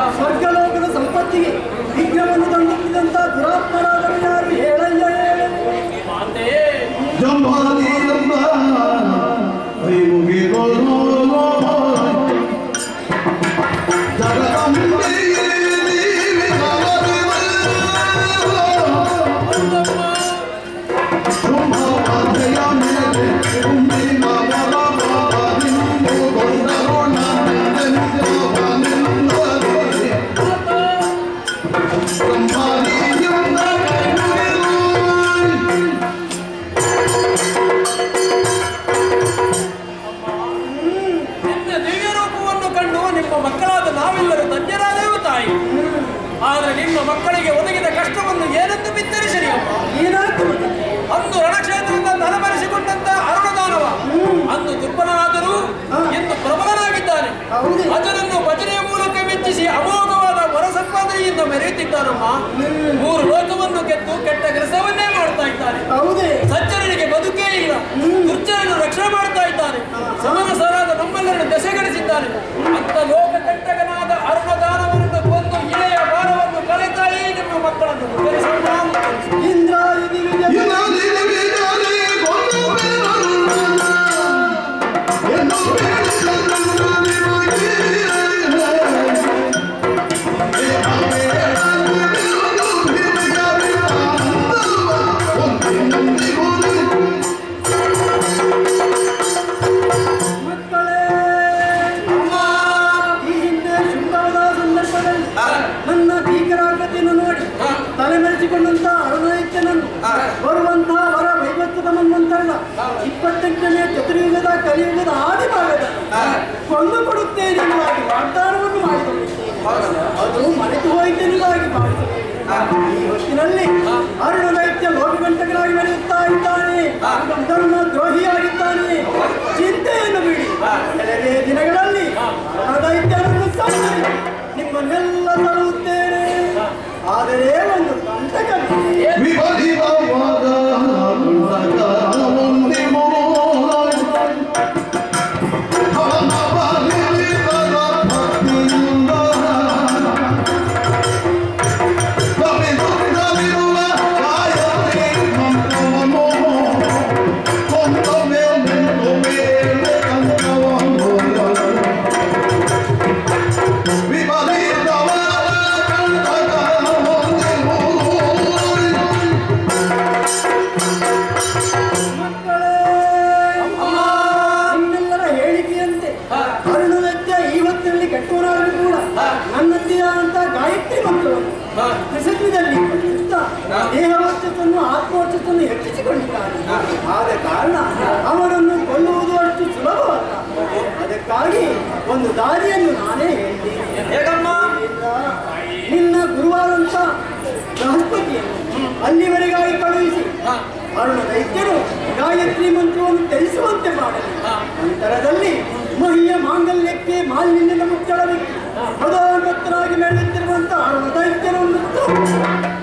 ಸ್ವರ್ಗಲೋಕದ ಸಂಪತ್ತಿಗೆ ವಿಘ್ನವನ್ನು ತಂದುತ್ತಿದ್ದಂತ ದುರಾತ್ಮರಾದರು ಯಾರು ಹೇಳಯ್ಯ ಹೇಳು ಜಂಬಾಲಿಯಮ್ಮ ಕೈ ಮುಗಿದೋಳು ಜಗದಂಬೆಯೇ ನೀವೇ ಶುಭವಾದಯ ಮೇಲೆ ತುಂಬಿನ ಬಲವಾದ ನಿಂದು ಗೊಂಡರೋಣ ನೆನೆದವನೆಂದರೆ ಜಂಬಾಲಿಯಮ್ಮ ಕೈ ಮುಗಿದೋಳು ನಿನ್ನ ದಿವ್ಯ ರೂಪವನ್ನು ಕಂಡು ನಿಮ್ಮ ಮಕ್ಕಳಾದ ನಾವೆಲ್ಲರೂ ಧನ್ಯರಾದೆವು ತಾಯಿ ಆದರೆ ನಿಮ್ಮ ಮಕ್ಕಳಿಗೆ ಒದಗಿದ ಕಷ್ಟವನ್ನು ಏನೆಂದು ಬಿತ್ತರಿಸಿರಿ ಅಮ್ಮ ಏನಾಯ್ತು ಮಗನೇ? ಅಂದು ರಣಕ್ಷೇತ್ರದಿಂದ ತಲೆಮರೆಸಿಕೊಂಡಂತ ಅರುಣದಾನವ ಅಂದು ದುರ್ಬಲನಾದರೂ ಇಂದು ಪ್ರಬಲನಾಗಿದ್ದಾನೆ ಹೌದು. ಅದನ್ನು ಭಜನೆಯ ಮೂಲಕ ಮೆಚ್ಚಿಸಿ ಅಮೋಘವಾದ ವರ ಸಂಪಾದನೆಯಿಂದ ಮೆರೆಯುತ್ತಿದ್ದಾನಮ್ಮ ಮೂರು ಲೋಕವನ್ನು ಗೆದ್ದು ಕೆಟ್ಟ ಕೆಲಸವನ್ನೇ ಮಾಡ್ತಾ ಇದ್ದಾನೆ ಹೌದೇ ಸಜ್ಜನರಿಗೆ ಬದುಕೇ ಇಲ್ಲ ದುರ್ಜನನ್ನು ರಕ್ಷಣೆ ಮಾಡ್ತಾ ಇದ್ದಾನೆ ಸಮನ ಸರಾದ ನಮ್ಮೆಲ್ಲರನ್ನು ದೆಸೆಗಳಿಸಿದ್ದಾನೆ ಅಂತ ಲೋಕ ಕಂಟಕನಾದ ಅರುಣದಾನವನ್ನು ಕೊಂದು ಇಳೆಯ ಭಾರವನ್ನು ಕಲೆತಾಯಿ ನಿಮ್ಮ ಮಕ್ಕಳನ್ನು ಉದ್ಧರಿಸೋಣ ಉದ್ಧರಿಸು. ಇಂದ್ರ ಇದು ವಿಜಯ ಮಕ್ಕಳೇ ಈ ಹಿಂದೆ ಶುಂಭದ ಸಂದರ್ಭದಲ್ಲಿ ನನ್ನ ಭೀಕರಾಕತೆಯನ್ನು ನೋಡಿ ತಲೆಮರೆಸಿಕೊಂಡಂತ ಅರುಣೈತ್ಯನನ್ನು ಬರುವಂತಹ ವರ ವೈವತ್ವದ ಮನ್ವಂತರದ ಇಪ್ಪತ್ತೆಂಟನೇ ಚತುರ್ಯುಗದ ಕಲಿಯುಗದ ಆದಿ ಭಾಗದಲ್ಲಿ ಕೊಂದು ಕೊಡುತ್ತೇನೆ ಎನ್ನುವಾಗಿ ವಾಗ್ದಾನವನ್ನು ಮಾಡಿಕೊಂಡಿದ್ದೇನೆ ಅದು ಮರೆತು ಹೋಯಿತೆನ್ನುವುದಾಗಿ ಭಾವಿಸುತ್ತೇನೆ ಈ ಹೊತ್ತಿನಲ್ಲಿ ಅರುಣ ದೈತ್ಯ ಲೋಕಗಂಟಕನಾಗಿ ನಡೆಯುತ್ತಾ ಇದ್ದಾನೆ ಧರ್ಮ ದ್ರೋಹಿಯಾಗಿದ್ದಾನೆ ಚಿಂತೆಯನ್ನು ಬಿಡಿ ಕೆಲವೇ ದಿನಗಳಲ್ಲಿ ಅರುಣ ದೈತ್ಯನನ್ನು ಸಂಹರಿಸಿ ನಿಮ್ಮನ್ನೆಲ್ಲ ತರುತ್ತೇನೆ ಆದರೆ ಒಂದು ಕಂಟಕವಿದೆ ಮಕ್ಕಳೇ ನಿಮ್ಮೆಲ್ಲರ ಹೇಳಿಕೆಯಂತೆ ಅರುಣ ದೈತ್ಯ ಈ ಹೊತ್ತಿನಲ್ಲಿ ಕೆಟ್ಟವನಾದರೂ ಕೂಡ ನನ್ನದೇ ಆದಂತ ಗಾಯತ್ರಿ ಮಂತ್ರವನ್ನು ತ್ರಿಸಂಗದಲ್ಲಿ ಪಠಿಸುತ್ತಾ ದೇಹವರ್ಚಸ್ಸನ್ನು ಆತ್ಮವರ್ಚಸ್ಸನ್ನು ಹೆಚ್ಚಿಸಿಕೊಂಡಿದ್ದಾನೆ ಆದ ಕಾರಣ ಅವನನ್ನು ಕೊಲ್ಲುವುದು ಅಷ್ಟು ಸುಲಭವಲ್ಲ ಅದಕ್ಕಾಗಿ ಒಂದು ದಾರಿಯನ್ನು ನಾನೇ ಹೇಳ್ತೇನೆ ಹೇಗಮ್ಮ ನಿನ್ನ ಗುರುವಾದಂತ ಬೃಹಸ್ಪತಿಯನ್ನು ಅಲ್ಲಿವರೆಗಾಗಿ ಕಳುಹಿಸಿ ಅರುಣ ದೈತ್ಯರು ಗಾಯತ್ರಿ ಮಂತ್ರವನ್ನು ಧರಿಸುವಂತೆ ಮಾಡಲಿ ನಂತರದಲ್ಲಿ ಮಹಿಯ ಮಾಂಗಲ್ಯಕ್ಕೆ ಮಾಲಿನ್ಯದ ಮುಚ್ಚಳವಿಟ್ಟು ಮದೋನ್ಮತ್ತನಾಗಿ ನಡೆಯುತ್ತಿರುವಂತಹ ಅರುಣ ದೈತ್ಯನನ್ನು